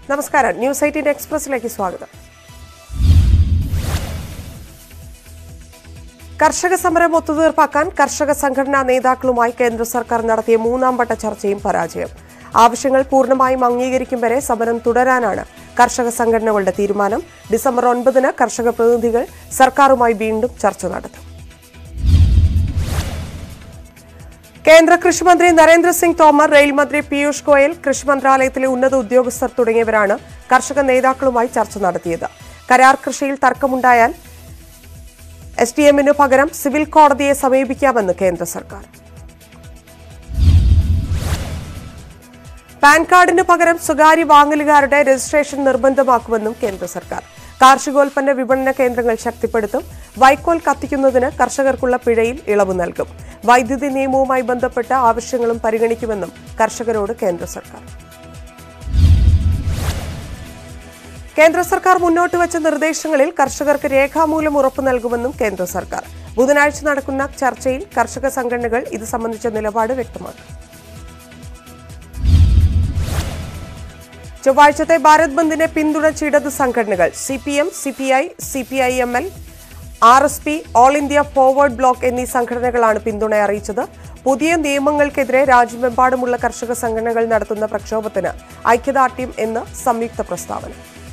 നമസ്കാരം news eighteen എക്സ്പ്രസിലേക്ക് സ്വാഗതം കർഷക സമരം ഒത്തുതീർപ്പാക്കാൻ കർഷക സംഘടനാ നേതാക്കളുമായി കേന്ദ്ര സർക്കാർ നടത്തിയ മൂന്നാം വട്ട ചർച്ചയും പരാജയം ആവശ്യങ്ങൾ പൂർണ്ണമായും അംഗീകരിക്കും വരെ സമരം തുടരാനാണ് കർഷക സംഘടനകളുടെ തീരുമാനം ഡിസംബർ ഒൻപതിന് കർഷക പ്രതിനിധികൾ സർക്കാരുമായി വീണ്ടും ചർച്ച നടത്തും കേന്ദ്ര കൃഷിമന്ത്രി നരേന്ദ്രസിംഗ് തോമർ റെയിൽ മന്ത്രി പീയൂഷ് ഗോയൽ കൃഷി മന്ത്രാലയത്തിലെ ഉന്നത ഉദ്യോഗസ്ഥർ തുടങ്ങിയവരാണ് കർഷക നേതാക്കളുമായി ചർച്ച നടത്തിയത് കരാർ കൃഷിയിൽ തർക്കമുണ്ടായാൽ എസ് ഡി എമ്മിനു പകരം സിവിൽ കോടതിയെ സമീപിക്കാമെന്ന് കേന്ദ്ര സർക്കാർ പാൻ കാർഡിന് പകരം സ്വകാര്യ വാങ്ങലുകാരുടെ രജിസ്ട്രേഷൻ നിർബന്ധമാക്കുമെന്നും കേന്ദ്ര സർക്കാർ കാർഷികോൽപ്പന്ന വിപണന കേന്ദ്രങ്ങൾ ശക്തിപ്പെടുത്തും വൈക്കോൽ കത്തിക്കുന്നതിന് കർഷകർക്കുള്ള പിഴയിൽ ഇളവ് നൽകും വൈദ്യുതി നിയമവുമായി ബന്ധപ്പെട്ട ആവശ്യങ്ങളും പരിഗണിക്കുമെന്നും കർഷകരോട് കേന്ദ്ര സർക്കാർ കേന്ദ്ര സർക്കാർ മുന്നോട്ട് വെച്ച നിർദ്ദേശങ്ങളിൽ കർഷകർക്ക് രേഖാമൂലം ഉറപ്പു നൽകുമെന്നും കേന്ദ്ര സർക്കാർ ബുധനാഴ്ച നടക്കുന്ന ചർച്ചയിൽ കർഷക സംഘടനകൾ ഇത് സംബന്ധിച്ച നിലപാട് വ്യക്തമാക്കും ചൊവ്വാഴ്ചത്തെ ഭാരത് ബന്ദിനെ പിന്തുണച്ച് ഇടത് സംഘടനകൾ C P M C P I C P I M L R S P all India forward bloc എന്നീ സംഘടനകളാണ് പിന്തുണ അറിയിച്ചത് പുതിയ നിയമങ്ങൾക്കെതിരെ രാജ്യമെമ്പാടുമുള്ള കർഷക സംഘടനകൾ നടത്തുന്ന പ്രക്ഷോഭത്തിന് ഐക്യദാർഢ്യം എന്ന് സംയുക്ത പ്രസ്താവന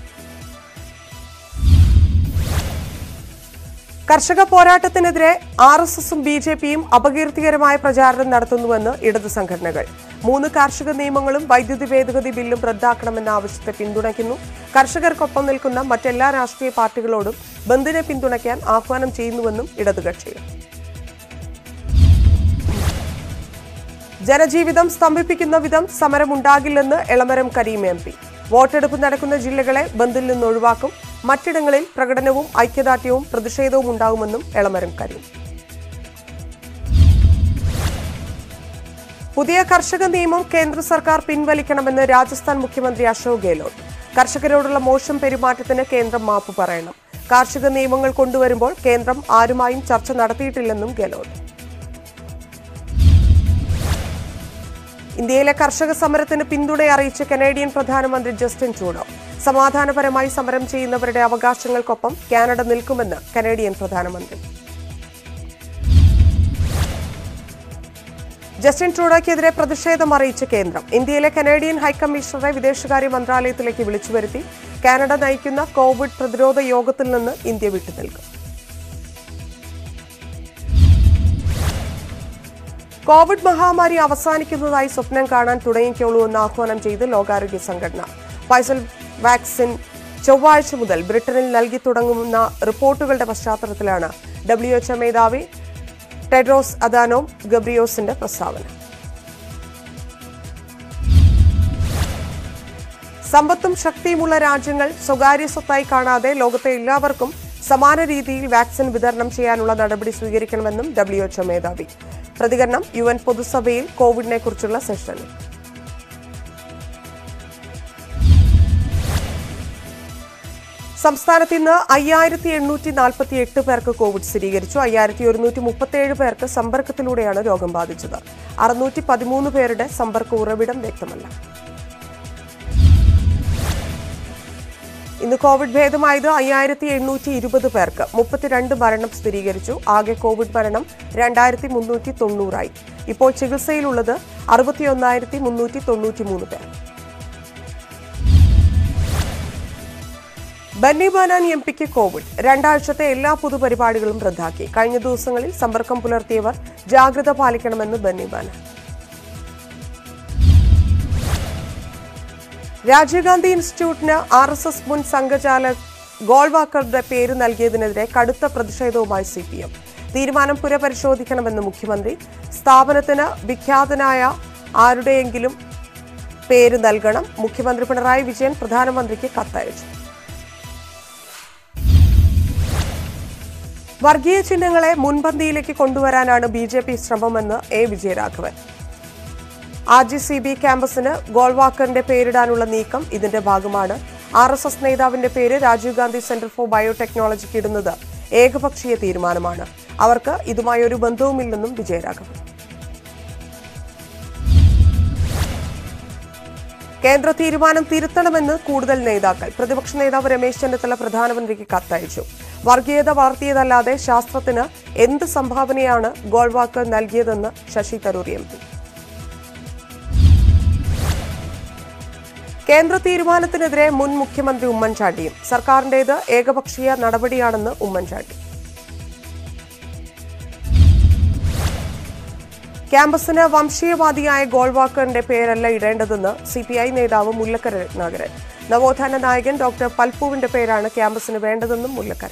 കർഷക പോരാട്ടത്തിനെതിരെ ആർ എസ് എസും ബി ജെ പിയും അപകീർത്തികരമായ പ്രചാരണം നടത്തുന്നുവെന്ന് ഇടത് സംഘടനകൾ മൂന്ന് കാർഷിക നിയമങ്ങളും വൈദ്യുതി ഭേദഗതി ബില്ലും റദ്ദാക്കണമെന്ന ആവശ്യത്തെ പിന്തുണയ്ക്കുന്നു കർഷകർക്കൊപ്പം നിൽക്കുന്ന മറ്റെല്ലാ രാഷ്ട്രീയ പാർട്ടികളോടും ബന്ദിനെ പിന്തുണയ്ക്കാൻ ആഹ്വാനം ചെയ്യുന്നുവെന്നും ഇടതുകക്ഷികൾ ജനജീവിതം സ്തംഭിപ്പിക്കുന്ന വിധം സമരമുണ്ടാകില്ലെന്ന് എളമരം കരീം എം പി വോട്ടെടുപ്പ് നടക്കുന്ന ജില്ലകളെ ബന്ദിൽ നിന്ന് ഒഴിവാക്കും മറ്റിടങ്ങളിൽ പ്രകടനവും ഐക്യദാർഢ്യവും പ്രതിഷേധവും ഉണ്ടാകുമെന്നും എളമരം കരീം പുതിയ കർഷക നിയമം കേന്ദ്ര സർക്കാർ പിൻവലിക്കണമെന്ന് രാജസ്ഥാൻ മുഖ്യമന്ത്രി അശോക് ഗെഹ്ലോട്ട് കർഷകരോടുള്ള മോശം പെരുമാറ്റത്തിന് കേന്ദ്രം മാപ്പ് പറയണം കാർഷിക നിയമങ്ങൾ കൊണ്ടുവരുമ്പോൾ കേന്ദ്രം ആരുമായും ചർച്ച നടത്തിയിട്ടില്ലെന്നും ഗെഹ്ലോട്ട് ഇന്ത്യയിലെ കർഷക സമരത്തിന് പിന്തുണ അറിയിച്ച് കനേഡിയൻ പ്രധാനമന്ത്രി ജസ്റ്റിൻ ട്രൂഡോ സമാധാനപരമായി സമരം ചെയ്യുന്നവരുടെ അവകാശങ്ങൾക്കൊപ്പം കാനഡ നിൽക്കുമെന്ന് കനേഡിയൻ പ്രധാനമന്ത്രി ജസ്റ്റിൻ ട്രൂഡോയ്ക്കെതിരെ പ്രതിഷേധം അറിയിച്ച കേന്ദ്രം ഇന്ത്യയിലെ കനേഡിയൻ ഹൈക്കമ്മീഷണറെ വിദേശകാര്യ മന്ത്രാലയത്തിലേക്ക് വിളിച്ചു വരുത്തി കാനഡ നയിക്കുന്ന കോവിഡ് പ്രതിരോധ യോഗത്തിൽ നിന്ന് ഇന്ത്യ വിട്ടുനിൽക്കും കോവിഡ് മഹാമാരി അവസാനിക്കുന്നതായി സ്വപ്നം കാണാൻ തുടങ്ങിക്കോളൂ എന്ന് ആഹ്വാനം ചെയ്ത് ലോകാരോഗ്യ സംഘടന ഫൈസൽ വാക്സിൻ ചൊവ്വാഴ്ച മുതൽ ബ്രിട്ടനിൽ നൽകി തുടങ്ങുന്ന റിപ്പോർട്ടുകളുടെ പശ്ചാത്തലത്തിലാണ് ഡബ്ല്യുഎച്ച്ഒ മേധാവി ടെഡ്രോസ് അദാനോം ഗബ്രിയോസിന്റെ പ്രസ്താവന സമ്പത്തും ശക്തിയുമുള്ള രാജ്യങ്ങൾ സ്വകാര്യ സ്വത്തായി കാണാതെ ലോകത്തെ എല്ലാവർക്കും സമാന രീതിയിൽ വാക്സിൻ വിതരണം ചെയ്യാനുള്ള നടപടി സ്വീകരിക്കണമെന്നും ഡബ്ല്യുഎച്ച്ഒ മേധാവി പ്രതികരണം യു എൻ പൊതുസഭയിൽ കോവിഡിനെ കുറിച്ചുള്ള സെഷനിൽ സംസ്ഥാനത്ത് ഇന്ന് അയ്യായിരത്തി എണ്ണൂറ്റി നാൽപ്പത്തി എട്ട് പേർക്ക് കോവിഡ് സ്ഥിരീകരിച്ചു അയ്യായിരത്തി ഒരുന്നൂറ്റി മുപ്പത്തിയേഴ് പേർക്ക് സമ്പർക്കത്തിലൂടെയാണ് രോഗം ബാധിച്ചത് അറുന്നൂറ്റി പതിമൂന്ന് പേരുടെ സമ്പർക്ക ഉറവിടം വ്യക്തമല്ല ഇന്ന് കോവിഡ് ഭേദമായത് അയ്യായിരത്തി എണ്ണൂറ്റി ഇരുപത് പേർക്ക് മുപ്പത്തിരണ്ട് മരണം സ്ഥിരീകരിച്ചു ആകെ കോവിഡ് മരണം രണ്ടായിരത്തി മുന്നൂറ്റി തൊണ്ണൂറായി ഇപ്പോൾ ചികിത്സയിലുള്ളത് അറുപത്തിയൊന്നായിരത്തി മുന്നൂറ്റി തൊണ്ണൂറ്റി മൂന്ന് പേർ ബന്നി ബാനാൻ എം പിക്ക് കോവിഡ് രണ്ടാഴ്ചത്തെ എല്ലാ പൊതുപരിപാടികളും റദ്ദാക്കി കഴിഞ്ഞ ദിവസങ്ങളിൽ സമ്പർക്കം പുലർത്തിയവർ ജാഗ്രത പാലിക്കണമെന്ന് ബന്നി ബാനാൻ രാജീവ് ഗാന്ധി ഇൻസ്റ്റിറ്റ്യൂട്ടിന് ആർ എസ് എസ് മുൻ സംഘചാലക് ഗോൾവാക്കറുടെ പേര് നൽകിയതിനെതിരെ കടുത്ത പ്രതിഷേധവുമായി സി പി എം തീരുമാനം പുനഃപരിശോധിക്കണമെന്ന് മുഖ്യമന്ത്രി സ്ഥാപനത്തിന് വിഖ്യാതനായ ആരുടെയെങ്കിലും പേര് നൽകണം മുഖ്യമന്ത്രി പിണറായി വിജയൻ പ്രധാനമന്ത്രിക്ക് കത്തയച്ചു വർഗീയ ചിഹ്നങ്ങളെ മുൻപന്തിയിലേക്ക് കൊണ്ടുവരാനാണ് ബി ജെ പി ശ്രമമെന്ന് A Vijayaraghavan R G C B ക്യാമ്പസിന് ഗോൾവാക്കറിന്റെ പേരിടാനുള്ള നീക്കം ഇതിന്റെ ഭാഗമാണ് ആർ എസ് എസ് നേതാവിന്റെ പേര് രാജീവ് ഗാന്ധി സെന്റർ ഫോർ ബയോടെക്നോളജിക്ക് ഇടുന്നത് ഏകപക്ഷീയ തീരുമാനമാണ് അവർക്ക് ഇതുമായി ഒരു ബന്ധവുമില്ലെന്നും വിജയരാഘവൻ കേന്ദ്ര തീരുമാനം തിരുത്തണമെന്ന് കൂടുതൽ നേതാക്കൾ പ്രതിപക്ഷ നേതാവ് രമേശ് ചെന്നിത്തല പ്രധാനമന്ത്രിക്ക് കത്തയച്ചു വർഗീയത വളർത്തിയതല്ലാതെ ശാസ്ത്രത്തിന് എന്ത് സംഭാവനയാണ് ഗോൾവാക്കർ നൽകിയതെന്ന് ശശി തരൂർ എം പി കേന്ദ്ര തീരുമാനത്തിനെതിരെ മുൻ മുഖ്യമന്ത്രി ഉമ്മൻചാണ്ടിയും സർക്കാരിന്റേത് ഏകപക്ഷീയ നടപടിയാണെന്ന് ഉമ്മൻചാണ്ടി ക്യാമ്പസിന് വംശീയവാദിയായ ഗോൾവാക്കറിന്റെ പേരല്ല ഇടേണ്ടതെന്ന് സി പി ഐ നേതാവ് മുല്ലക്കര രത്നാകരൻ നവോത്ഥാന നായകൻ ഡോക്ടർ പൽപ്പുവിന്റെ പേരാണ് ക്യാമ്പസിന് വേണ്ടതെന്നും മുല്ലക്കര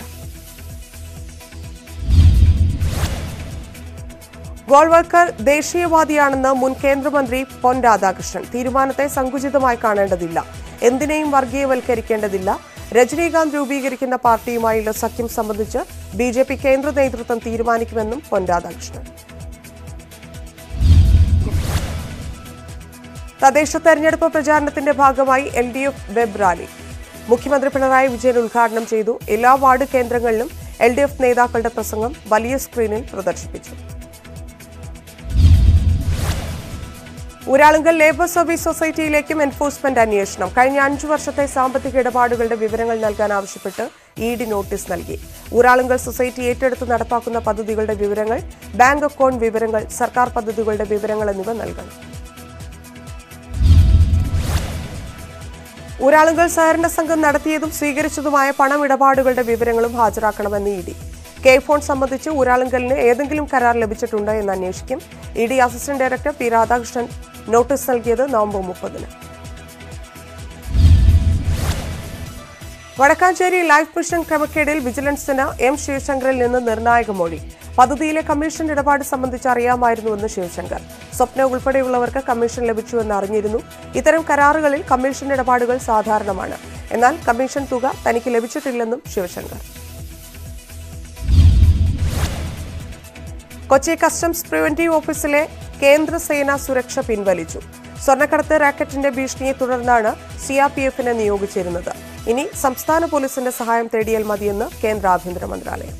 ഗോൾവാക്കർ ദേശീയവാദിയാണെന്ന് മുൻ കേന്ദ്രമന്ത്രി പൊൻ രാധാകൃഷ്ണൻ തീരുമാനത്തെ സങ്കുചിതമായി കാണേണ്ടതില്ല എന്തിനേയും വർഗീയവൽക്കരിക്കേണ്ടതില്ല രജനീകാന്ത് രൂപീകരിക്കുന്ന പാർട്ടിയുമായുള്ള സഖ്യം സംബന്ധിച്ച് ബി ജെ പി കേന്ദ്ര നേതൃത്വം തീരുമാനിക്കുമെന്നും പൊൻ രാധാകൃഷ്ണൻ തദ്ദേശ തെരഞ്ഞെടുപ്പ് പ്രചാരണത്തിന്റെ ഭാഗമായി L D F web rally മുഖ്യമന്ത്രി പിണറായി വിജയൻ ഉദ്ഘാടനം ചെയ്തു എല്ലാ വാർഡ് കേന്ദ്രങ്ങളിലും എൽ ഡി എഫ് നേതാക്കളുടെ പ്രസംഗം വലിയ സ്ക്രീനിൽ പ്രദർശിപ്പിച്ചു ഊരാളുങ്കൽ ലേബർ സർവീസ് സൊസൈറ്റിയിലേക്കും എൻഫോഴ്സ്മെന്റ് അന്വേഷണം കഴിഞ്ഞ അഞ്ചു വർഷത്തെ സാമ്പത്തിക ഇടപാടുകളുടെ വിവരങ്ങൾ നൽകാൻ ആവശ്യപ്പെട്ട് ഇ ഡി നോട്ടീസ് നൽകി ഊരാളുങ്കൽ സൊസൈറ്റി ഏറ്റെടുത്ത് നടപ്പാക്കുന്ന പദ്ധതികളുടെ വിവരങ്ങൾ ബാങ്ക് അക്കൗണ്ട് വിവരങ്ങൾ സർക്കാർ പദ്ധതികളുടെ വിവരങ്ങൾ എന്നിവ നൽകണം ഊരാളുങ്കൽ സഹകരണ സംഘം നടത്തിയതും സ്വീകരിച്ചതുമായ പണമിടപാടുകളുടെ വിവരങ്ങളും ഹാജരാക്കണമെന്ന് ഇ ഡി കെ ഫോൺ സംബന്ധിച്ച് ഊരാളുങ്കലിന് ഏതെങ്കിലും കരാർ ലഭിച്ചിട്ടുണ്ടോ എന്ന് അന്വേഷിക്കും E D assistant director P Radhakrishnan notice നൽകിയത് നവംബർ മുപ്പതിന് വടക്കാഞ്ചേരി ലൈഫ് മിഷൻ ക്രമക്കേടിൽ വിജിലൻസിന് എം ശിവശങ്കറിൽ നിന്ന് നിർണായക മൊഴി പദ്ധതിയിലെ കമ്മീഷൻ ഇടപാട് സംബന്ധിച്ച് അറിയാമായിരുന്നുവെന്ന് ശിവശങ്കർ സ്വപ്ന ഉൾപ്പെടെയുള്ളവർക്ക് കമ്മീഷൻ ലഭിച്ചുവെന്ന് അറിഞ്ഞിരുന്നു ഇത്തരം കരാറുകളിൽ കമ്മീഷൻ ഇടപാടുകൾ സാധാരണമാണ് എന്നാൽ കമ്മീഷൻ തുക തനിക്ക് ലഭിച്ചിട്ടില്ലെന്നും ശിവശങ്കർ കൊച്ചി കസ്റ്റംസ് പ്രിവന്റീവ് ഓഫീസിലെ കേന്ദ്ര സേനാ സുരക്ഷ പിൻവലിച്ചു സ്വർണ്ണക്കടത്ത് റാക്കറ്റിന്റെ ഭീഷണിയെ തുടർന്നാണ് സിആർപിഎഫിനെ നിയോഗിച്ചിരുന്നത് ഇനി സംസ്ഥാന പോലീസിന്റെ സഹായം തേടിയാൽ മതിയെന്ന് കേന്ദ്ര ആഭ്യന്തര മന്ത്രാലയം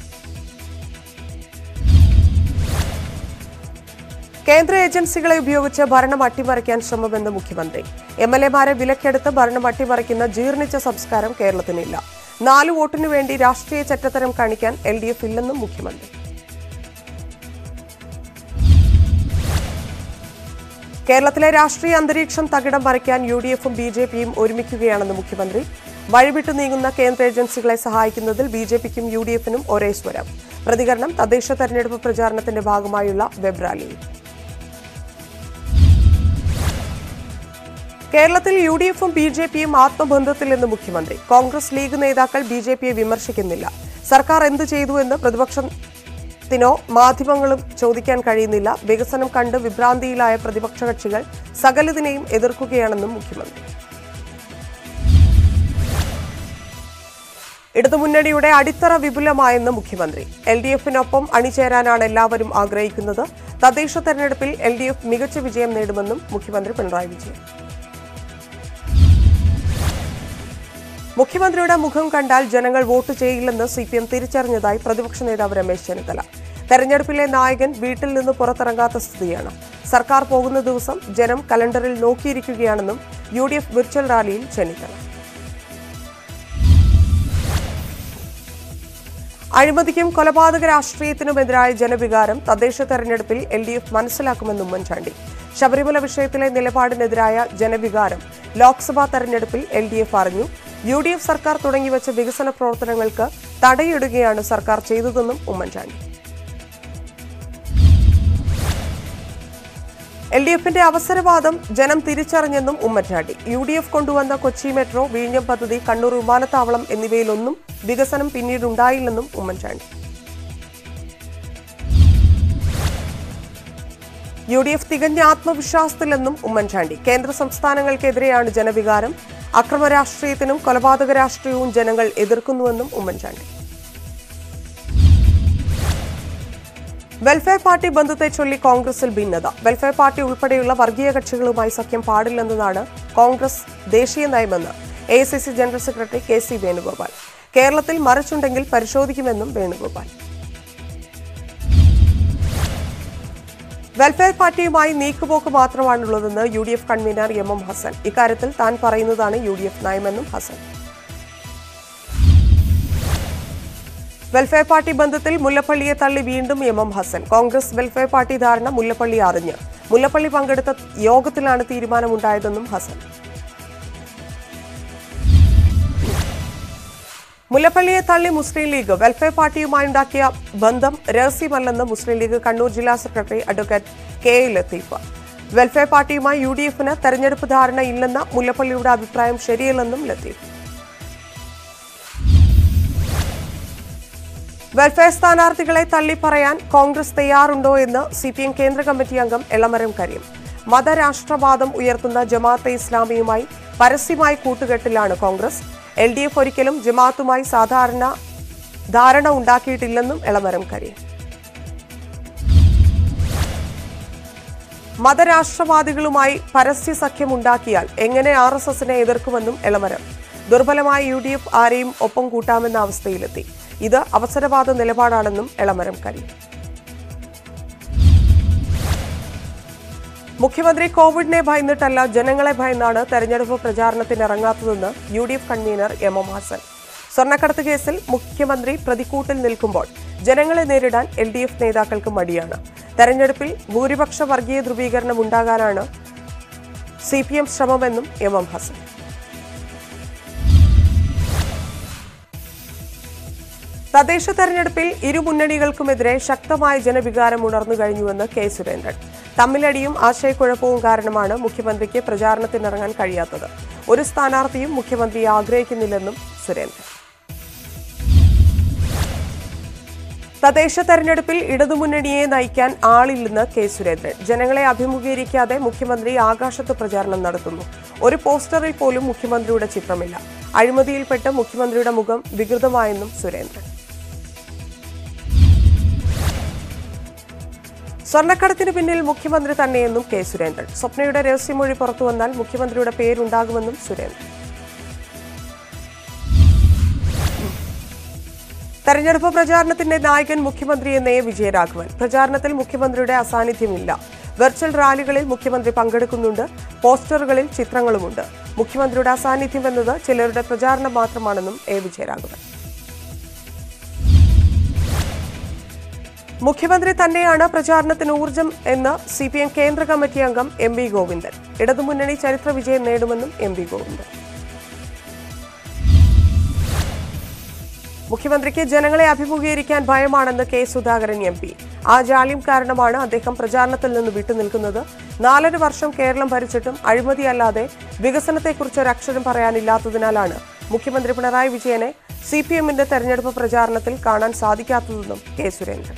കേന്ദ്ര ഏജൻസികളെ ഉപയോഗിച്ച് ഭരണം അട്ടിമറിക്കാൻ ശ്രമമെന്ന് മുഖ്യമന്ത്രി എം എൽ എമാരെ വിലക്കെടുത്ത് ഭരണം അട്ടിമറിക്കുന്ന ജീർണിച്ച സംസ്കാരം കേരളത്തിനില്ല നാല് വോട്ടിനു വേണ്ടി രാഷ്ട്രീയ ചറ്റത്തരം കാണിക്കാൻ എൽ ഡി എഫ് ഇല്ലെന്നും മുഖ്യമന്ത്രി കേരളത്തിലെ രാഷ്ട്രീയ അന്തരീക്ഷം തകിടം മറിക്കാൻ യു ഡി എഫും ബി ജെ പിയും ഒരുമിക്കുകയാണെന്ന് മുഖ്യമന്ത്രി വഴിവിട്ടു നീങ്ങുന്ന കേന്ദ്ര ഏജൻസികളെ സഹായിക്കുന്നതിൽ ബി ജെ പിക്കും യു ഡി എഫിനും ഒരേ സ്വരം പ്രതികരണം തദ്ദേശ തെരഞ്ഞെടുപ്പ് പ്രചാരണത്തിന്റെ ഭാഗമായുള്ള വെബ് റാലിയിൽ കേരളത്തിൽ യു ഡി എഫും ബി ജെ പിയും ആത്മബന്ധത്തിലെന്ന് മുഖ്യമന്ത്രി കോൺഗ്രസ് ലീഗ് നേതാക്കൾ ബി ജെ പിയെ വിമർശിക്കുന്നില്ല സർക്കാർ എന്ത് ചെയ്തു എന്ന് പ്രതിപക്ഷത്തിനോ മാധ്യമങ്ങളും ചോദിക്കാൻ കഴിയുന്നില്ല വികസനം കണ്ട് വിഭ്രാന്തിയിലായ പ്രതിപക്ഷ കക്ഷികൾ സകലതിനെയും എതിർക്കുകയാണെന്നും മുഖ്യമന്ത്രി ഇടതുമുന്നണിയുടെ അടിത്തറ വിപുലമായെന്ന് മുഖ്യമന്ത്രി എൽ ഡി എഫിനൊപ്പം അണിചേരാനാണ് എല്ലാവരും ആഗ്രഹിക്കുന്നത് തദ്ദേശ തെരഞ്ഞെടുപ്പിൽ എൽ ഡി എഫ് മികച്ച വിജയം നേടുമെന്നും മുഖ്യമന്ത്രി പിണറായി വിജയൻ മുഖ്യമന്ത്രിയുടെ മുഖം കണ്ടാൽ ജനങ്ങൾ വോട്ട് ചെയ്യില്ലെന്ന് സി പി എം തിരിച്ചറിഞ്ഞതായി പ്രതിപക്ഷ നേതാവ് രമേശ് ചെന്നിത്തല തെരഞ്ഞെടുപ്പിലെ നായകൻ വീട്ടിൽ നിന്ന് പുറത്തിറങ്ങാത്ത സ്ഥിതിയാണ് സർക്കാർ പോകുന്ന ദിവസം ജനം കലണ്ടറിൽ നോക്കിയിരിക്കുകയാണെന്നും യു ഡി എഫ് വിർച്വൽ റാലിയിൽ ചെന്നിത്തല അഴിമതിക്കും കൊലപാതക രാഷ്ട്രീയത്തിനുമെതിരായ ജനവികാരം തദ്ദേശ തെരഞ്ഞെടുപ്പിൽ എൽ ഡി എഫ് മനസ്സിലാക്കുമെന്ന് ഉമ്മൻചാണ്ടി ശബരിമല വിഷയത്തിലെ നിലപാടിനെതിരായ ജനവികാരം ലോക്സഭാ തെരഞ്ഞെടുപ്പിൽ എൽ ഡി എഫ് അറിഞ്ഞു യു ഡി എഫ് സർക്കാർ തുടങ്ങിവച്ച വികസന പ്രവർത്തനങ്ങൾക്ക് തടയിടുകയാണ് സർക്കാർ ചെയ്തതെന്നും ഉമ്മൻചാണ്ടി എൽ ഡി എഫിന്റെ അവസരവാദം ജനം തിരിച്ചറിഞ്ഞെന്നും ഉമ്മൻചാണ്ടി യു ഡി എഫ് കൊണ്ടുവന്ന കൊച്ചി മെട്രോ വിഴിഞ്ഞം പദ്ധതി കണ്ണൂർ വിമാനത്താവളം എന്നിവയിലൊന്നും വികസനം പിന്നീടുണ്ടായില്ലെന്നും ഉമ്മൻചാണ്ടി യു ഡി എഫ് തികഞ്ഞ ആത്മവിശ്വാസത്തിലെന്നും ഉമ്മൻചാണ്ടി കേന്ദ്ര സംസ്ഥാനങ്ങൾക്കെതിരെയാണ് ജനവികാരം അക്രമ രാഷ്ട്രീയത്തിനും കൊലപാതക രാഷ്ട്രീയവും ജനങ്ങൾ എതിർക്കുന്നുവെന്നും ഉമ്മൻചാണ്ടി വെൽഫെയർ പാർട്ടി ബന്ധത്തെ ചൊല്ലി കോൺഗ്രസിൽ ഭിന്നത വെൽഫെയർ പാർട്ടി ഉൾപ്പെടെയുള്ള വർഗീയ കക്ഷികളുമായി സഖ്യം പാടില്ലെന്നതാണ് കോൺഗ്രസ് ദേശീയ നയമെന്ന് A general secretary K C Venugopal കേരളത്തിൽ മറിച്ചുണ്ടെങ്കിൽ പരിശോധിക്കുമെന്നും വേണുഗോപാൽ വെൽഫെയർ പാർട്ടിയുമായി നീക്കുപോക്ക് മാത്രമാണുള്ളതെന്ന് U D F convener M M Hassan ഇക്കാര്യത്തിൽ താൻ പറയുന്നതാണ് യു ഡി എഫ് നയമെന്നും ഹസൻ വെൽഫെയർ പാർട്ടി ബന്ധത്തിൽ മുല്ലപ്പള്ളിയെ തള്ളി വീണ്ടും M M Hassan Congress welfare party ധാരണ മുല്ലപ്പള്ളി അറിഞ്ഞ് മുല്ലപ്പള്ളി പങ്കെടുത്ത യോഗത്തിലാണ് തീരുമാനമുണ്ടായതെന്നും ഹസൻ മുല്ലപ്പള്ളിയെ തള്ളി മുസ്ലിം ലീഗ് വെൽഫെയർ പാർട്ടിയുമായുണ്ടാക്കിയ ബന്ധം രഹസ്യമല്ലെന്ന് മുസ്ലിം ലീഗ് കണ്ണൂർ ജില്ലാ secretary advocate K A Latheef welfare പാർട്ടിയുമായി യു ഡി എഫിന് തെരഞ്ഞെടുപ്പ് ധാരണ ഇല്ലെന്ന മുല്ലപ്പള്ളിയുടെ അഭിപ്രായം ശരിയല്ലെന്നും ലത്തീഫ് വെൽഫെയർ സ്ഥാനാർത്ഥികളെ തള്ളിപ്പറയാൻ കോൺഗ്രസ് തയ്യാറുണ്ടോ എന്ന് സി പി എം കേന്ദ്ര കമ്മിറ്റി അംഗം എളമരം കരീം മതരാഷ്ട്രവാദം ഉയർത്തുന്ന ജമാഅത്തെ ഇസ്ലാമിയുമായി പരസ്യമായി കൂട്ടുകെട്ടിലാണ് കോൺഗ്രസ് എൽ ഡി എഫ് ഒരിക്കലും ജമാഅത്തുമായി സാധാരണ ധാരണ ഉണ്ടാക്കിയിട്ടില്ലെന്നും എളമരം കരീം മതരാഷ്ട്രവാദികളുമായി പരസ്യ സഖ്യമുണ്ടാക്കിയാൽ എങ്ങനെ ആർ എസ് എസിനെ എതിർക്കുമെന്നും എളമരം ദുർബലമായ യു ഡി എഫ് ആരെയും ഒപ്പം കൂട്ടാമെന്ന അവസ്ഥയിലെത്തി ഇത് അവസരവാദ നിലപാടാണെന്നും എളമരം കരീം മുഖ്യമന്ത്രി കോവിഡിനെ ഭയന്നിട്ടല്ല ജനങ്ങളെ ഭയന്നാണ് തെരഞ്ഞെടുപ്പ് പ്രചാരണത്തിന് ഇറങ്ങാത്തതെന്ന് U D F convener M M Hassan സ്വർണ്ണക്കടത്ത് കേസിൽ മുഖ്യമന്ത്രി പ്രതിക്കൂട്ടിൽ നിൽക്കുമ്പോൾ ജനങ്ങളെ നേരിടാൻ എൽ ഡി എഫ് നേതാക്കൾക്ക് മടിയാണ് തെരഞ്ഞെടുപ്പിൽ ഭൂരിപക്ഷ വർഗീയ ധ്രുവീകരണം ഉണ്ടാകാനാണ് സി പി എം ശ്രമമെന്നും എം എം ഹസൻ തദ്ദേശ തെരഞ്ഞെടുപ്പിൽ ഇരു മുന്നണികൾക്കുമെതിരെ ശക്തമായ ജനവികാരം ഉണർന്നു കഴിഞ്ഞുവെന്ന് കെ സുരേന്ദ്രൻ തമ്മിലടിയും ആശയക്കുഴപ്പവും കാരണമാണ് മുഖ്യമന്ത്രിക്ക് പ്രചാരണത്തിനിറങ്ങാൻ കഴിയാത്തത് ഒരു സ്ഥാനാർത്ഥിയും മുഖ്യമന്ത്രി ആഗ്രഹിക്കുന്നില്ലെന്നും സുരേന്ദ്രൻ തദ്ദേശ തെരഞ്ഞെടുപ്പിൽ ഇടതുമുന്നണിയെ നയിക്കാൻ ആളില്ലെന്ന് കെ സുരേന്ദ്രൻ ജനങ്ങളെ അഭിമുഖീകരിക്കാതെ മുഖ്യമന്ത്രി ആകാശത്ത് പ്രചാരണം നടത്തുന്നു ഒരു പോസ്റ്ററിൽ പോലും മുഖ്യമന്ത്രിയുടെ ചിത്രമില്ല അഴിമതിയിൽപ്പെട്ട് മുഖ്യമന്ത്രിയുടെ മുഖം വികൃതമായെന്നും സുരേന്ദ്രൻ സ്വർണ്ണക്കടത്തിന് പിന്നിൽ മുഖ്യമന്ത്രി തന്നെയെന്നും കെ സുരേന്ദ്രൻ സ്വപ്നയുടെ രഹസ്യമൊഴി പുറത്തുവന്നാൽ മുഖ്യമന്ത്രിയുടെ പേരുണ്ടാകുമെന്നും സുരേന്ദ്രൻ തെരഞ്ഞെടുപ്പ് പ്രചാരണത്തിന്റെ നായകൻ മുഖ്യമന്ത്രി എന്ന എ വിജയരാഘവൻ പ്രചാരണത്തിൽ മുഖ്യമന്ത്രിയുടെ അസാന്നിധ്യമില്ല വെർച്വൽ റാലികളിൽ മുഖ്യമന്ത്രി പങ്കെടുക്കുന്നുണ്ട് പോസ്റ്ററുകളിൽ ചിത്രങ്ങളുമുണ്ട് മുഖ്യമന്ത്രിയുടെ അസാന്നിധ്യം എന്നത് ചിലരുടെ പ്രചാരണം മാത്രമാണെന്നും എ വിജയരാഘവൻ മുഖ്യമന്ത്രി തന്നെയാണ് പ്രചാരണത്തിന് ഊർജം എന്ന് സി പി എം കേന്ദ്ര കമ്മിറ്റി അംഗം എം വി ഗോവിന്ദൻ ഇടതുമുന്നണി ചരിത്ര വിജയം നേടുമെന്നും എം വി ഗോവിന്ദൻ മുഖ്യമന്ത്രിക്ക് ജനങ്ങളെ അഭിമുഖീകരിക്കാൻ ഭയമാണെന്ന് കെ സുധാകരൻ എം പി ആ ജാള്യം കാരണമാണ് അദ്ദേഹം പ്രചാരണത്തിൽ നിന്ന് വിട്ടുനിൽക്കുന്നത് നാലര വർഷം കേരളം ഭരിച്ചിട്ടും അഴിമതിയല്ലാതെ വികസനത്തെക്കുറിച്ച് ഒരക്ഷരം പറയാനില്ലാത്തതിനാലാണ് മുഖ്യമന്ത്രി പിണറായി വിജയനെ സി പി എമ്മിന്റെ തെരഞ്ഞെടുപ്പ് പ്രചാരണത്തിൽ കാണാൻ സാധിക്കാത്തതെന്നും കെ സുരേന്ദ്രൻ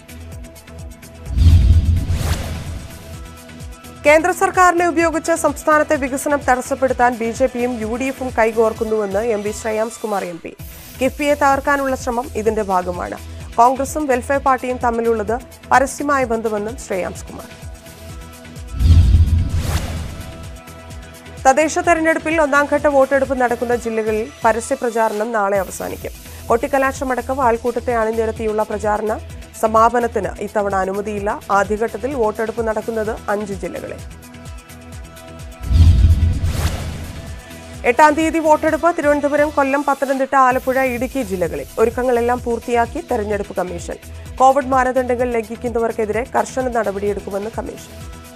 കേന്ദ്ര സർക്കാരിനെ ഉപയോഗിച്ച് സംസ്ഥാനത്തെ വികസനം തടസ്സപ്പെടുത്താൻ ബി ജെ പിയും യു ഡി എഫും കൈകോർക്കുന്നുവെന്ന് M P Shreyams Kumar M P കിഫ്ബിയെ തകർക്കാനുള്ള ശ്രമം ഇതിന്റെ ഭാഗമാണ് കോൺഗ്രസും വെൽഫെയർ പാർട്ടിയും തമ്മിലുള്ളത് പരസ്യമായ ബന്ധമെന്നും ശ്രേയാംസ് കുമാർ തദ്ദേശ തെരഞ്ഞെടുപ്പിൽ ഒന്നാംഘട്ട വോട്ടെടുപ്പ് നടക്കുന്ന ജില്ലകളിൽ പരസ്യ പ്രചാരണം നാളെ അവസാനിക്കും കൊട്ടിക്കലാശമടക്കം ആൾക്കൂട്ടത്തെ അണിനിരത്തിയുള്ള പ്രചാരണ സമാപനത്തിന് ഇത്തവണ അനുമതിയില്ല ആദ്യഘട്ടത്തിൽ വോട്ടെടുപ്പ് നടക്കുന്നത് അഞ്ച് ജില്ലകളിൽ എട്ടാം തീയതി വോട്ടെടുപ്പ് തിരുവനന്തപുരം കൊല്ലം പത്തനംതിട്ട ആലപ്പുഴ ഇടുക്കി ജില്ലകളിൽ ഒരുക്കങ്ങളെല്ലാം പൂർത്തിയാക്കി തെരഞ്ഞെടുപ്പ് കമ്മീഷൻ കോവിഡ് മാനദണ്ഡങ്ങൾ ലംഘിക്കുന്നവർക്കെതിരെ കർശന നടപടിയെടുക്കുമെന്ന് കമ്മീഷൻ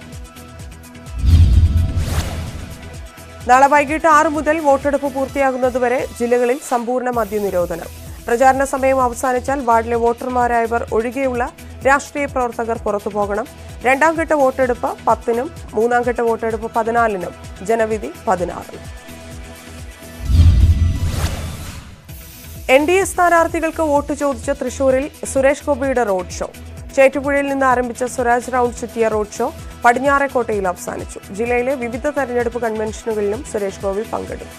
നാളെ വൈകിട്ട് ആറ് മുതൽ വോട്ടെടുപ്പ് പൂർത്തിയാകുന്നതുവരെ ജില്ലകളിൽ സമ്പൂർണ്ണ മദ്യനിരോധനം പ്രചാരണ സമയം അവസാനിച്ചാൽ വാർഡിലെ വോട്ടർമാരായവർ ഒഴികെയുള്ള രാഷ്ട്രീയ പ്രവർത്തകർ പുറത്തുപോകണം രണ്ടാം ഘട്ട വോട്ടെടുപ്പ് പത്തിനും മൂന്നാം ഘട്ട വോട്ടെടുപ്പ് പതിനാലിനും ജനവിധി പതിനാറിനും എൻ ഡി എ സ്ഥാനാർത്ഥികൾക്ക് വോട്ട് ചോദിച്ച തൃശൂരിൽ സുരേഷ് ഗോപിയുടെ റോഡ് ഷോ ചേറ്റുപുഴയിൽ നിന്ന് ആരംഭിച്ച സ്വരാജ് റൌണ്ട് ചുറ്റിയ റോഡ് ഷോ പടിഞ്ഞാറേക്കോട്ടയിൽ അവസാനിച്ചു ജില്ലയിലെ വിവിധ തെരഞ്ഞെടുപ്പ് കൺവെൻഷനുകളിലും സുരേഷ് ഗോപി പങ്കെടുത്തു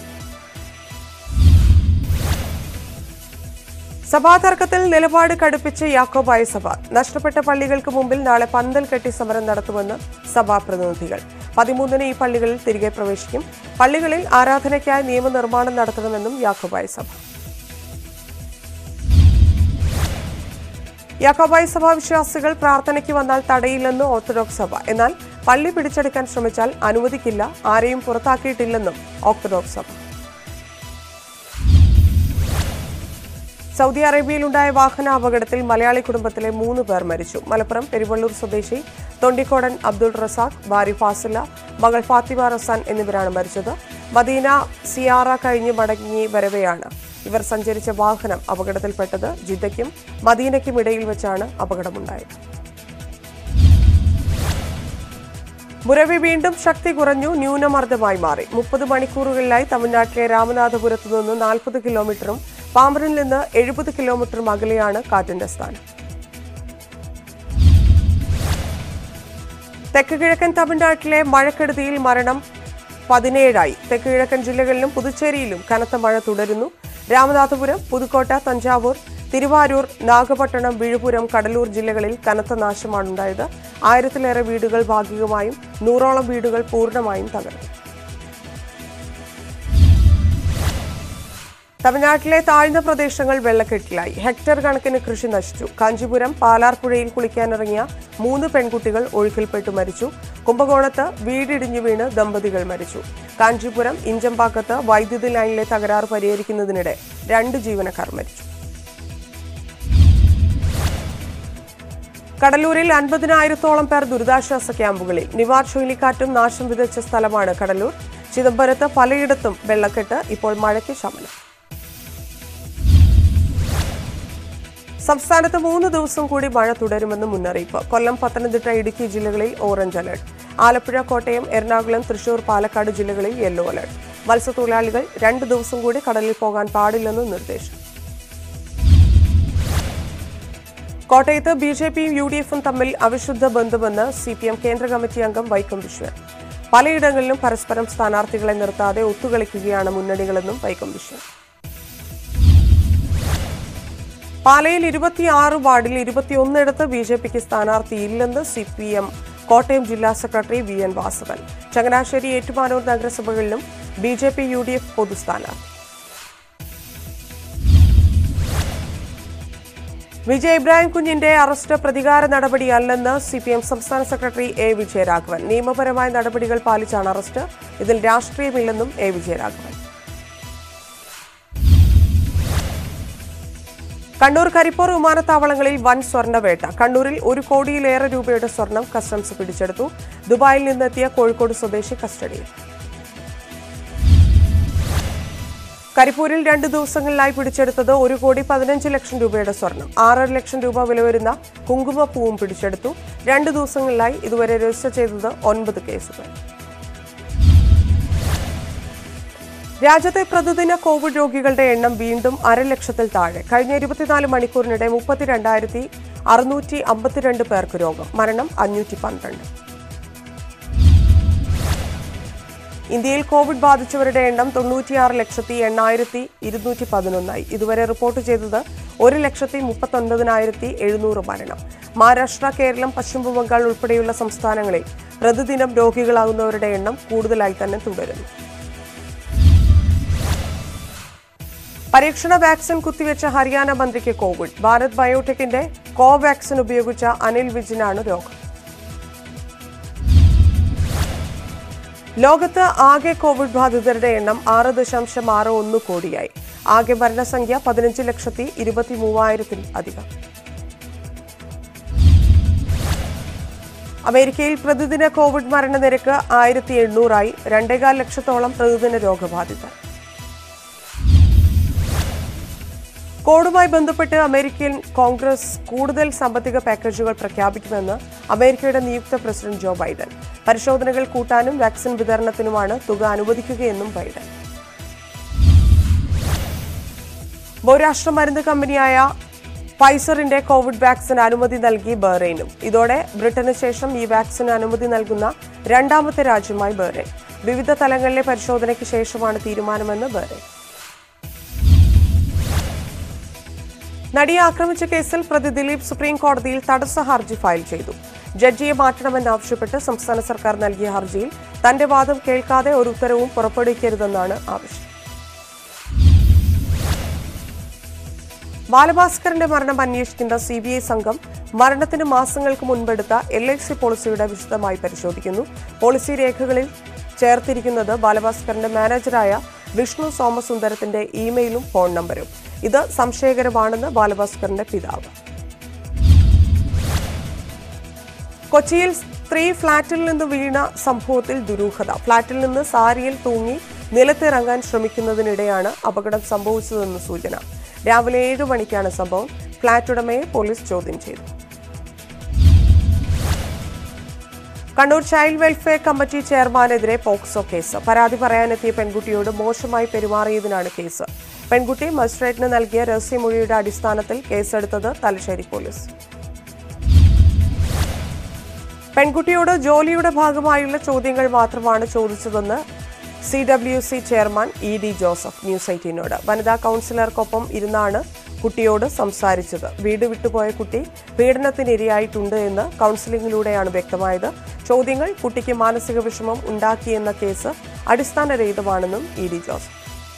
സഭാതർക്കത്തിൽ നിലപാട് കടുപ്പിച്ച് യാക്കോബായ സഭ നഷ്ടപ്പെട്ട പള്ളികൾക്ക് മുമ്പിൽ നാളെ പന്തൽ കെട്ടി സമരം നടത്തുമെന്ന് സഭാ പ്രതിനിധികൾ പതിമൂന്നിന് ഈ പള്ളികളിൽ തിരികെ പ്രവേശിക്കും പള്ളികളിൽ ആരാധനയ്ക്കായി നിയമനിർമ്മാണം നടത്തണമെന്നും യാക്കോബായ സഭ യാക്കോബായി സഭ വിശ്വാസികൾ പ്രാർത്ഥനയ്ക്ക് വന്നാൽ തടയില്ലെന്ന് ഓർത്തഡോക്സ് സഭ എന്നാൽ പള്ളി പിടിച്ചെടുക്കാൻ ശ്രമിച്ചാൽ അനുവദിക്കില്ല ആരെയും പുറത്താക്കിയിട്ടില്ലെന്നും ഓർത്തഡോക്സ് സഭ സൗദി അറേബ്യയിലുണ്ടായ വാഹന അപകടത്തിൽ മലയാളി കുടുംബത്തിലെ മൂന്ന് പേർ മരിച്ചു മലപ്പുറം പെരുവള്ളൂർ സ്വദേശി തൊണ്ടിക്കോടൻ അബ്ദുൾ റസാഖ് ഭാര്യ ഫാസില മകൾ ഫാത്തിമ റസാൻ എന്നിവരാണ് മരിച്ചത് മദീന സിയാറ കഴിഞ്ഞ് മടങ്ങി വരവെയാണ് ഇവർ സഞ്ചരിച്ച വാഹനം അപകടത്തിൽപ്പെട്ടത് ജിദ്ദയ്ക്കും മദീനയ്ക്കും ഇടയിൽ വെച്ചാണ് അപകടമുണ്ടായത് മുരവി വീണ്ടും ശക്തി കുറഞ്ഞു ന്യൂനമർദ്ദമായി മാറി മുപ്പത് മണിക്കൂറുകളിലായി തമിഴ്നാട്ടിലെ രാമനാഥപുരത്തു നിന്ന് നാൽപ്പത് കിലോമീറ്ററും പാമ്പറിൽ നിന്ന് എഴുപത് കിലോമീറ്ററും അകലെയാണ് കാറ്റിന്റെ സ്ഥാനം തെക്ക് കിഴക്കൻ തമിഴ്നാട്ടിലെ മഴക്കെടുതിയിൽ മരണം പതിനേഴായി തെക്ക് കിഴക്കൻ ജില്ലകളിലും പുതുച്ചേരിയിലും കനത്ത മഴ തുടരുന്നു രാമനാഥപുരം പുതുക്കോട്ട തഞ്ചാവൂർ തിരുവാരൂർ നാഗപട്ടണം വിഴുപുരം കടലൂർ ജില്ലകളിൽ കനത്ത നാശമാണുണ്ടായത് ആയിരത്തിലേറെ വീടുകൾ ഭാഗികമായും നൂറോളം വീടുകൾ പൂർണ്ണമായും തകർന്നു തമിഴ്നാട്ടിലെ താഴ്ന്ന പ്രദേശങ്ങൾ വെള്ളക്കെട്ടിലായി ഹെക്ടർ കണക്കിന് കൃഷി നശിച്ചു കാഞ്ചീപുരം പാലാർപ്പുഴയിൽ കുളിക്കാനിറങ്ങിയ മൂന്ന് പെൺകുട്ടികൾ ഒഴുക്കിൽപ്പെട്ടു മരിച്ചു കുംഭകോണത്ത് വീടിടിഞ്ഞു വീണ് ദമ്പതികൾ മരിച്ചു കാഞ്ചീപുരം ഇഞ്ചമ്പാക്കത്ത് വൈദ്യുതി ലൈനിലെ തകരാറ് പരിഹരിക്കുന്നതിനിടെ രണ്ട് ജീവനക്കാർ മരിച്ചു കടലൂരിൽ അൻപതിനായിരത്തോളം പേർ ദുരിതാശ്വാസ ക്യാമ്പുകളിൽ നിവാർ ചുഴലിക്കാറ്റും നാശം വിതച്ച സ്ഥലമാണ് കടലൂർ ചിദംബരത്ത് പലയിടത്തും വെള്ളക്കെട്ട് ഇപ്പോൾ മഴയ്ക്ക് ശമനം സംസ്ഥാനത്ത് മൂന്ന് ദിവസം കൂടി മഴ തുടരുമെന്ന് മുന്നറിയിപ്പ് കൊല്ലം പത്തനംതിട്ട ഇടുക്കി ജില്ലകളിൽ ഓറഞ്ച് അലർട്ട് ആലപ്പുഴ കോട്ടയം എറണാകുളം തൃശൂർ പാലക്കാട് ജില്ലകളിൽ യെല്ലോ അലർട്ട് മത്സ്യത്തൊഴിലാളികൾ രണ്ട് ദിവസം കൂടി കടലിൽ പോകാൻ പാടില്ലെന്ന് നിർദ്ദേശം കോട്ടയത്ത് ബി ജെ പിയും യു ഡി എഫും തമ്മിൽ അവിശുദ്ധ ബന്ധമെന്ന് സി പി എം കേന്ദ്ര കമ്മിറ്റി അംഗം വൈക്കം വിശ്വൻ പലയിടങ്ങളിലും പരസ്പരം സ്ഥാനാർത്ഥികളെ നിർത്താതെ ഒത്തുകളിക്കുകയാണ് മുന്നണികളെന്നും വൈക്കം വിശ്വൻ പാലയിൽ ഇരുപത്തിയാറ് വാർഡിൽ ഇരുപത്തിയൊന്നിടത്ത് ബി ജെ പിക്ക് സ്ഥാനാർത്ഥിയില്ലെന്ന് സി പി എം കോട്ടയം ജില്ലാ secretary V N Vasavan Changanassery Ettumanoor നഗരസഭകളിലും B J P U D F പൊതു സ്ഥാനാർത്ഥി വിജയ് ഇബ്രാഹിം കുഞ്ഞിന്റെ അറസ്റ്റ് പ്രതികാര നടപടിയല്ലെന്ന് സി പി എം സംസ്ഥാന സെക്രട്ടറി എ വിജയരാഘവൻ നിയമപരമായ നടപടികൾ പാലിച്ചാണ് അറസ്റ്റ് ഇതിൽ രാഷ്ട്രീയമില്ലെന്നും എ വിജയരാഘവൻ കണ്ണൂർ കരിപ്പൂർ വിമാനത്താവളങ്ങളിൽ വൻ സ്വർണ്ണവേട്ട കണ്ണൂരിൽ ഒരു കോടിയിലേറെ രൂപയുടെ സ്വർണം കസ്റ്റംസ് പിടിച്ചെടുത്തു ദുബായിൽ നിന്നെത്തിയ കോഴിക്കോട് സ്വദേശി കസ്റ്റഡിയിൽ കരിപ്പൂരിൽ രണ്ട് ദിവസങ്ങളിലായി പിടിച്ചെടുത്തത് ഒരു കോടി പതിനഞ്ച് ലക്ഷം രൂപയുടെ സ്വർണം ആറര ലക്ഷം രൂപ വില വരുന്ന കുങ്കുമപ്പൂവും പിടിച്ചെടുത്തു രണ്ട് ദിവസങ്ങളിലായി ഇതുവരെ രജിസ്റ്റർ ചെയ്തത് ഒൻപത് കേസുകൾ രാജ്യത്തെ പ്രതിദിന കോവിഡ് രോഗികളുടെ എണ്ണം വീണ്ടും അരലക്ഷത്തിൽ താഴെ കഴിഞ്ഞ ഇരുപത്തിനാല് മണിക്കൂറിനിടെ മുപ്പത്തിരണ്ടായിരത്തി അറുന്നൂറ്റി അമ്പത്തിരണ്ട് പേർക്ക് രോഗം മരണം അഞ്ഞൂറ്റി പന്ത്രണ്ട് ഇന്ത്യയിൽ കോവിഡ് ബാധിച്ചവരുടെ എണ്ണം തൊണ്ണൂറ്റിയാറ് ലക്ഷത്തി എണ്ണായിരത്തി ഇരുന്നൂറ്റി പതിനൊന്നായി ഇതുവരെ റിപ്പോർട്ട് ചെയ്തത് ഒരു ലക്ഷത്തി മുപ്പത്തൊൻപതിനായിരത്തി എഴുന്നൂറ് മരണം മഹാരാഷ്ട്ര കേരളം പശ്ചിമ ബംഗാൾ ഉൾപ്പെടെയുള്ള സംസ്ഥാനങ്ങളിൽ പ്രതിദിനം രോഗികളാകുന്നവരുടെ എണ്ണം കൂടുതലായി തന്നെ തുടരുന്നു പരീക്ഷണ വാക്സിൻ കുത്തിവെച്ച ഹരിയാന മന്ത്രിക്ക് കോവിഡ് ഭാരത് ബയോടെക്കിന്റെ കോവാക്സിൻ ഉപയോഗിച്ച അനിൽ വിജിനാണ് രോഗം ലോകത്ത് ആകെ കോവിഡ് ബാധിതരുടെ എണ്ണം ആറ് ദശാംശം ആറ് ഒന്ന് കോടിയായി ആകെ മരണസംഖ്യ പതിനഞ്ച് ലക്ഷത്തി ഇരുപത്തി മൂവായിരത്തിൽ അധികം അമേരിക്കയിൽ പ്രതിദിന കോവിഡ് മരണനിരക്ക് ആയിരത്തി എണ്ണൂറായി രണ്ടേകാൽ ലക്ഷത്തോളം പ്രതിദിന രോഗബാധിതർ കോവിഡുമായി ബന്ധപ്പെട്ട് അമേരിക്കൻ കോൺഗ്രസ് കൂടുതൽ സാമ്പത്തിക പാക്കേജുകൾ പ്രഖ്യാപിക്കുമെന്ന് അമേരിക്കയുടെ നിയുക്ത പ്രസിഡന്റ് ജോ ബൈഡൻ പരിശോധനകൾ കൂട്ടാനും വാക്സിൻ വിതരണത്തിനുമാണ് തുക അനുവദിക്കുകയെന്നും ബൈഡൻ ബഹുരാഷ്ട്ര മരുന്ന് കമ്പനിയായ ഫൈസറിന്റെ കോവിഡ് വാക്സിൻ അനുമതി നൽകി ബഹ്റൈനും ഇതോടെ ബ്രിട്ടന് ശേഷം ഈ വാക്സിന് അനുമതി നൽകുന്ന രണ്ടാമത്തെ രാജ്യമായി ബഹ്റൈൻ വിവിധ തലങ്ങളിലെ പരിശോധനയ്ക്ക് ശേഷമാണ് തീരുമാനമെന്ന് ബഹ്റൈൻ നടിയെ ആക്രമിച്ച കേസിൽ പ്രതി ദിലീപ് സുപ്രീം കോടതിയിൽ തടസ്സ ഹർജി ഫയൽ ചെയ്തു ജഡ്ജിയെ മാറ്റണമെന്നാവശ്യപ്പെട്ട് സംസ്ഥാന സർക്കാർ നൽകിയ ഹർജിയിൽ തന്റെ വാദം കേൾക്കാതെ ഒരു ഉത്തരവും പുറപ്പെടുവിക്കരുതെന്നാണ് ആവശ്യം ബാലഭാസ്കറിന്റെ മരണം അന്വേഷിക്കുന്ന സി ബി ഐ സംഘം മരണത്തിന് മാസങ്ങൾക്ക് മുൻപെടുത്ത എൽ ഐ സി പോളിസിയുടെ വിശദമായി പരിശോധിക്കുന്നു പോളിസി രേഖകളിൽ ചേർത്തിരിക്കുന്നത് ബാലഭാസ്കറിന്റെ മാനേജറായ വിഷ്ണു സോമസുന്ദരത്തിന്റെ ഇമെയിലും ഫോൺ നമ്പരും ഇത് സംശയകരമാണെന്ന് ബാലഭാസ്കറിന്റെ പിതാവ് കൊച്ചിയിൽ സ്ത്രീ ഫ്ളാറ്റിൽ നിന്ന് വീണ സംഭവത്തിൽ ദുരൂഹത ഫ്ളാറ്റിൽ നിന്ന് സാരിയിൽ തൂങ്ങി നിലത്തിറങ്ങാൻ ശ്രമിക്കുന്നതിനിടെയാണ് അപകടം സംഭവിച്ചതെന്ന് സൂചന രാവിലെ ഏഴ് മണിക്കാണ് സംഭവം ഫ്ളാറ്റ് ഉടമയെ പോലീസ് ചോദ്യം ചെയ്തു കണ്ണൂർ ചൈൽഡ് വെൽഫെയർ കമ്മിറ്റി ചെയർമാനെതിരെ പോക്സോ കേസ് പരാതി പറയാനെത്തിയ പെൺകുട്ടിയോട് മോശമായി പെരുമാറിയതിനാണ് കേസ് പെൺകുട്ടി മജിസ്ട്രേറ്റിന് നൽകിയ രഹസ്യമൊഴിയുടെ അടിസ്ഥാനത്തിൽ കേസെടുത്തത് തലശ്ശേരി പോലീസ് പെൺകുട്ടിയോട് ജോലിയുടെ ഭാഗമായുള്ള ചോദ്യങ്ങൾ മാത്രമാണ് ചോദിച്ചതെന്ന് C W C chairman E D Joseph news എയ്റ്റീനോട് വനിതാ കൗൺസിലർക്കൊപ്പം ഇരുന്നാണ് കുട്ടിയോട് സംസാരിച്ചത് വീട് വിട്ടുപോയ കുട്ടി പീഡനത്തിനിരയായിട്ടുണ്ട് എന്ന് കൗൺസിലിംഗിലൂടെയാണ് വ്യക്തമായത് ചോദ്യങ്ങൾ കുട്ടിക്ക് മാനസിക വിഷമം ഉണ്ടാക്കിയെന്ന കേസ് അടിസ്ഥാനരഹിതമാണെന്നും ഇ ഡി ജോസഫ്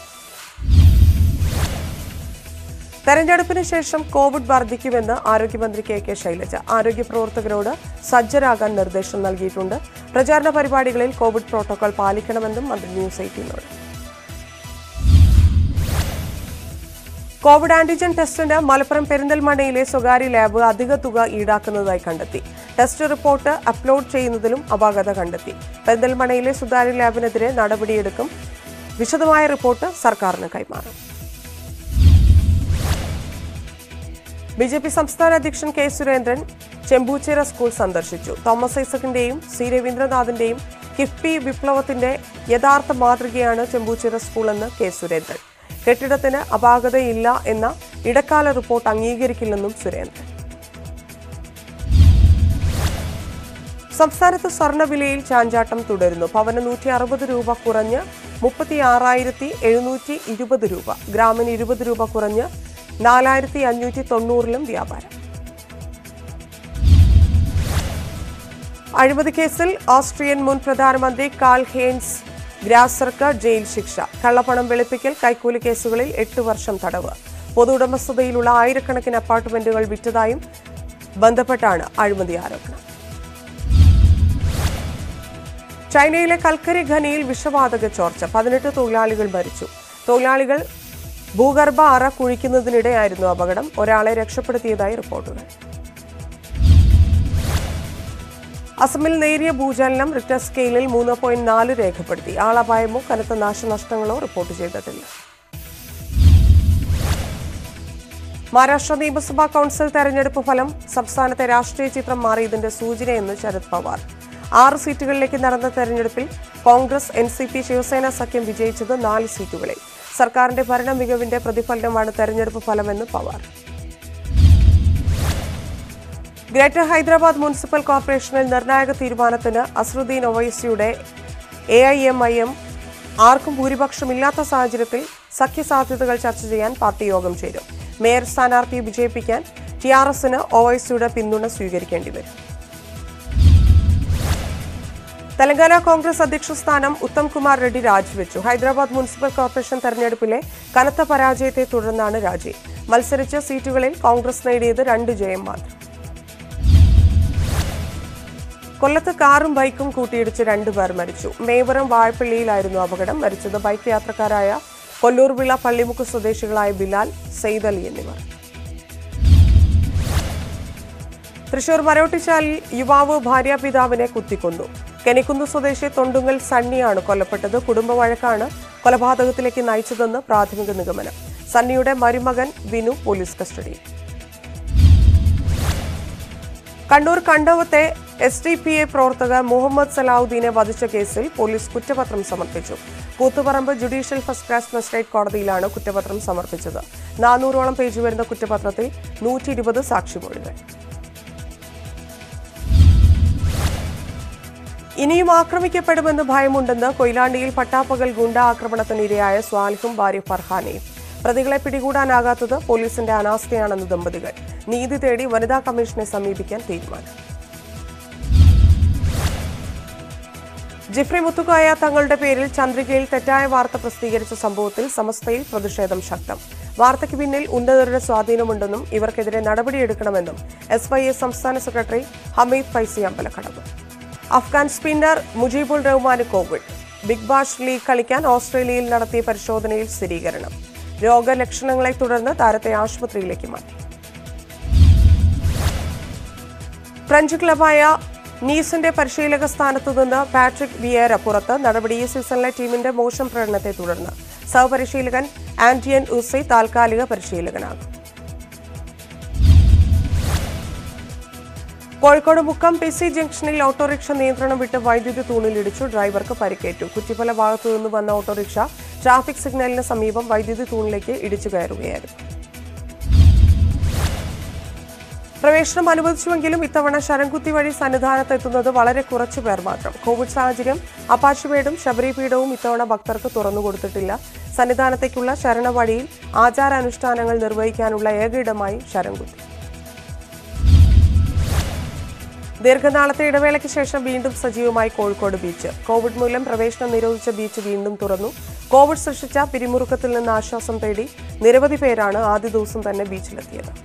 തെരഞ്ഞെടുപ്പിന് ശേഷം കോവിഡ് വർദ്ധിക്കുമെന്ന് ആരോഗ്യമന്ത്രി കെ കെ ശൈലജ ആരോഗ്യ പ്രവർത്തകരോട് സജ്ജരാകാൻ നിർദ്ദേശം നൽകിയിട്ടുണ്ട് പ്രചാരണ പരിപാടികളിൽ കോവിഡ് പ്രോട്ടോകോൾ പാലിക്കണമെന്നും മന്ത്രി ന്യൂസ് എയ്റ്റീനോട് കോവിഡ് ആന്റിജൻ ടെസ്റ്റിന് മലപ്പുറം പെരിന്തൽമണ്ണയിലെ സ്വകാര്യ ലാബ് അധിക തുക ഈടാക്കുന്നതായി കണ്ടെത്തി ടെസ്റ്റ് റിപ്പോർട്ട് അപ്ലോഡ് ചെയ്യുന്നതിലും അപാകത കണ്ടെത്തി പെരിന്തൽമണ്ണയിലെ സ്വകാര്യ ലാബിനെതിരെ നടപടിയെടുക്കും വിശദമായ റിപ്പോർട്ട് സർക്കാരിന് കൈമാറും ബി ജെ പി സംസ്ഥാന അധ്യക്ഷൻ കെ സുരേന്ദ്രൻ ചെമ്പൂച്ചിറ സ്കൂൾ സന്ദർശിച്ചു തോമസ് ഐസക്കിന്റെയും സി രവീന്ദ്രനാഥിന്റെയും കിഫ്ബി വിപ്ലവത്തിന്റെ യഥാർത്ഥ മാതൃകയാണ് ചെമ്പൂച്ചിറ സ്കൂളെന്ന് കെ സുരേന്ദ്രൻ കെട്ടിടത്തിന് അപാകതയില്ല എന്ന ഇടക്കാല റിപ്പോർട്ട് അംഗീകരിക്കില്ലെന്നും സുരേന്ദ്രൻ സംസ്ഥാനത്ത് സ്വർണ്ണവിലയിൽ ചാഞ്ചാട്ടം തുടരുന്നു പവന് നൂറ്റി അറുപത് രൂപ കുറഞ്ഞ് മുപ്പത്തി ആറായിരത്തി എഴുന്നൂറ്റി ഇരുപത് രൂപ ഗ്രാമിന് ഇരുപത് രൂപ കുറഞ്ഞ് നാലായിരത്തി അഞ്ഞൂറ്റി തൊണ്ണൂറിലും വ്യാപാരം അഴിമതി കേസിൽ ഓസ്ട്രിയൻ മുൻ പ്രധാനമന്ത്രി കാൾ ഹേൻസ് ഗ്രാസർക്ക് ജയിൽ ശിക്ഷ കള്ളപ്പണം വെളുപ്പിക്കൽ കൈക്കൂലി കേസുകളിൽ എട്ട് വർഷം തടവ് പൊതു ഉടമസ്ഥതയിലുള്ള ആയിരക്കണക്കിന് അപ്പാർട്ട്മെന്റുകൾ വിറ്റതായും ബന്ധപ്പെട്ടാണ് അഴിമതി ആരോപണം ചൈനയിലെ കൽക്കരി ഖനിയിൽ വിഷവാതക ചോർച്ച പതിനെട്ട് തൊഴിലാളികൾ മരിച്ചു തൊഴിലാളികൾ ഭൂഗർഭ അറ കുഴിക്കുന്നതിനിടെയായിരുന്നു അപകടം ഒരാളെ രക്ഷപ്പെടുത്തിയതായി റിപ്പോർട്ടുകൾ അസമിൽ നേരിയ ഭൂചലനം റിക്ടർ സ്കെയിലിൽ മൂന്ന് പോയിന്റ് നാല് രേഖപ്പെടുത്തി ആളപായമോ കനത്ത നാശനഷ്ടങ്ങളോ റിപ്പോർട്ട് ചെയ്തിട്ടില്ല മഹാരാഷ്ട്ര നിയമസഭാ കൗൺസിൽ തെരഞ്ഞെടുപ്പ് ഫലം സംസ്ഥാനത്തെ രാഷ്ട്രീയ ചിത്രം മാറിയതിന്റെ സൂചനയെന്ന് ശരത് പവാർ ആറ് സീറ്റുകളിലേക്ക് നടന്ന തെരഞ്ഞെടുപ്പിൽ Congress N C P Shiv Sena സഖ്യം വിജയിച്ചത് നാല് സീറ്റുകളിൽ സർക്കാരിന്റെ ഭരണ മികവിന്റെ പ്രതിഫലനമാണ് തെരഞ്ഞെടുപ്പ് ഫലമെന്ന് പവാർ ഗ്രേറ്റർ ഹൈദരാബാദ് മുനിസിപ്പൽ കോർപ്പറേഷനിൽ നിർണായക തീരുമാനത്തിന് അസ്രുദ്ദീൻ ഒവൈസിയുടെ A I M I M ആർക്കും ഭൂരിപക്ഷമില്ലാത്ത സാഹചര്യത്തിൽ സഖ്യസാധ്യതകൾ ചർച്ച ചെയ്യാൻ പാർട്ടി യോഗം ചേരും മേയർ സ്ഥാനാർത്ഥിയെ വിജയിപ്പിക്കാൻ ടി ആർ എസിന് ഒവൈസിയുടെ പിന്തുണ സ്വീകരിക്കേണ്ടി വരും തെലങ്കാന കോൺഗ്രസ് അധ്യക്ഷ സ്ഥാനം ഉത്തം കുമാർ റെഡ്ഡി രാജിവെച്ചു ഹൈദരാബാദ് മുനിസിപ്പൽ കോർപ്പറേഷൻ തെരഞ്ഞെടുപ്പിലെ കനത്ത പരാജയത്തെ തുടർന്നാണ് രാജി മത്സരിച്ച സീറ്റുകളിൽ കോൺഗ്രസ് നേടിയത് രണ്ട് ജയം മാത്രം കൊല്ലത്ത് കാറും ബൈക്കും കൂട്ടിയിടിച്ച് രണ്ടുപേർ മരിച്ചു മേവറം വാഴപ്പള്ളിയിലായിരുന്നു അപകടം മരിച്ചത് ബൈക്ക് യാത്രക്കാരായ കൊല്ലൂർവിള പള്ളിമുക്ക് സ്വദേശികളായ ബിലാൽ സെയ്ദ് അലി എന്നിവർ തൃശൂർ മരോട്ടിച്ചാലിൽ യുവാവ് ഭാര്യാപിതാവിനെ കുത്തിക്കൊന്നു കെനിക്കുന്ന് സ്വദേശി തൊണ്ടുങ്ങൽ സണ്ണിയാണ് കൊല്ലപ്പെട്ടത് കുടുംബ വഴക്കാണ് കൊലപാതകത്തിലേക്ക് നയിച്ചതെന്ന് പ്രാഥമിക നിഗമനം സണ്ണിയുടെ മരുമകൻ വിനു പോലീസ് കസ്റ്റഡിയിൽ കണ്ണൂർ കണ്ടവത്തെ എസ് ഡി പി എ പ്രവർത്തക മുഹമ്മദ് സലാഹുദ്ദീനെ വധിച്ച കേസിൽ പോലീസ് കുറ്റപത്രം സമർപ്പിച്ചു Koothuparamba judicial first class magistrate കോടതിയിലാണ് കുറ്റപത്രം സമർപ്പിച്ചത് നാനൂറോളം പേജ് വരുന്ന കുറ്റപത്രത്തിൽ നൂറ്റി ഇരുപത് സാക്ഷിമൊഴികൾ ഇനിയും ആക്രമിക്കപ്പെടുമെന്ന് ഭയമുണ്ടെന്ന് കൊയിലാണ്ടിയിൽ പട്ടാപ്പകൽ ഗുണ്ട ആക്രമണത്തിനിരയായ സ്വാലിഹും ഭാര്യ ഫർഹാനയും പ്രതികളെ പിടികൂടാനാകാത്തത് പോലീസിന്റെ അനാസ്ഥയാണെന്ന് ദമ്പതികൾ നീതി തേടി വനിതാ കമ്മീഷനെ സമീപിക്കാൻ തീരുമാനം ജിഫ്രി മുത്തുക്കായ തങ്ങളുടെ പേരിൽ ചന്ദ്രികയിൽ തെറ്റായ വാർത്ത പ്രസിദ്ധീകരിച്ച സംഭവത്തിൽ സമസ്തയിൽ പ്രതിഷേധം ശക്തം വാർത്തയ്ക്ക് പിന്നിൽ ഉന്നതരുടെ സ്വാധീനമുണ്ടെന്നും ഇവർക്കെതിരെ നടപടിയെടുക്കണമെന്നും എസ് വൈ എസ് സംസ്ഥാന സെക്രട്ടറി ഹമീദ് ഫൈസി അമ്പലക്കടവ് അഫ്ഗാൻ സ്പിന്നർ മുജീബുൾ റഹ്മാന് കോവിഡ് ബിഗ് ബാഷ് ലീഗ് കളിക്കാൻ ഓസ്ട്രേലിയയിൽ നടത്തിയ പരിശോധനയിൽ സ്ഥിരീകരണം രോഗലക്ഷണങ്ങളെ തുടർന്ന് താരത്തെ ആശുപത്രിയിലേക്ക് മാറ്റി ഫ്രഞ്ച് ക്ലബായ നീസിന്റെ പരിശീലക സ്ഥാനത്തു നിന്ന് പാട്രിക് വിയേര പുറത്ത് നടപടി ഈ സീസണിലെ ടീമിന്റെ മോശം പ്രകടനത്തെ തുടർന്ന് സഹപരിശീലകൻ ആന്റിയൻ ഉസൈ താൽക്കാലിക പരിശീലകനാകും കോഴിക്കോട് മുക്കം പി സി ജംഗ്ഷനിൽ ഓട്ടോറിക്ഷ നിയന്ത്രണം വിട്ട് വൈദ്യുതി തൂണിലിടിച്ചു ഡ്രൈവർക്ക് പരിക്കേറ്റു കുറ്റിപ്പല ഭാഗത്തു നിന്ന് വന്ന ഓട്ടോറിക്ഷ ട്രാഫിക് സിഗ്നലിന് സമീപം വൈദ്യുതി തൂണിലേക്ക് ഇടിച്ചു കയറുകയായിരുന്നു പ്രവേശനം അനുവദിച്ചുവെങ്കിലും ഇത്തവണ ശരംകുത്തി വഴി സന്നിധാനത്ത് എത്തുന്നത് വളരെ കുറച്ചു പേർ മാത്രം കോവിഡ് സാഹചര്യം അപ്പാച്ചുമേടും ശബരിപീഠവും ഇത്തവണ ഭക്തർക്ക് തുറന്നുകൊടുത്തിട്ടില്ല സന്നിധാനത്തേക്കുള്ള ശരണവഴിയിൽ ആചാരാനുഷ്ഠാനങ്ങൾ നിർവഹിക്കാനുള്ള ഏക ഇടമായി ശരംകുത്തി ദീർഘനാളത്തെ ഇടവേളയ്ക്ക് ശേഷം വീണ്ടും സജീവമായി കോഴിക്കോട് ബീച്ച് കോവിഡ് മൂലം പ്രവേശനം നിരോധിച്ച ബീച്ച് വീണ്ടും തുറന്നു കോവിഡ് സൃഷ്ടിച്ച പിരിമുറുക്കത്തിൽ നിന്ന് ആശ്വാസം തേടി നിരവധി പേരാണ് ആദ്യ ദിവസം തന്നെ ബീച്ചിലെത്തിയത്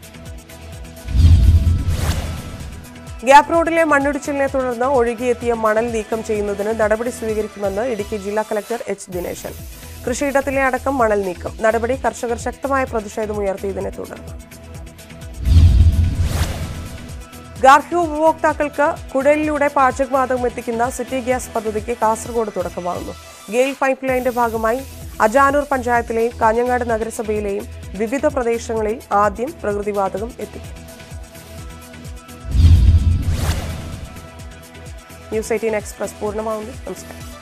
ഗ്യാപ് റോഡിലെ മണ്ണിടിച്ചിലിനെ തുടർന്ന് ഒഴുകിയെത്തിയ മണൽ നീക്കം ചെയ്യുന്നതിന് നടപടി സ്വീകരിക്കുമെന്ന് ഇടുക്കി ജില്ലാ കലക്ടർ എച്ച് ദിനേശൻ കൃഷിയിടത്തിലെ അടക്കം മണൽ നീക്കം നടപടി കർഷകർ ശക്തമായ പ്രതിഷേധമുയർത്തിയതിനെ തുടർന്ന് ഗാർഹിക ഉപഭോക്താക്കൾക്ക് കുഴലിലൂടെ പാചകവാതകം എത്തിക്കുന്ന സിറ്റി ഗ്യാസ് പദ്ധതിക്ക് കാസർഗോഡ് തുടക്കമാകുന്നു ഗെയിൽ പൈപ്പ് ലൈനിന്റെ ഭാഗമായി അജാനൂർ പഞ്ചായത്തിലെയും കാഞ്ഞങ്ങാട് നഗരസഭയിലെയും വിവിധ പ്രദേശങ്ങളിൽ ആദ്യം പ്രകൃതിവാതകം എത്തിക്കും ന്യൂസ് എയ്റ്റീൻ എക്സ്പ്രസ് പൂർണ്ണമാവുന്നു നമസ്കാരം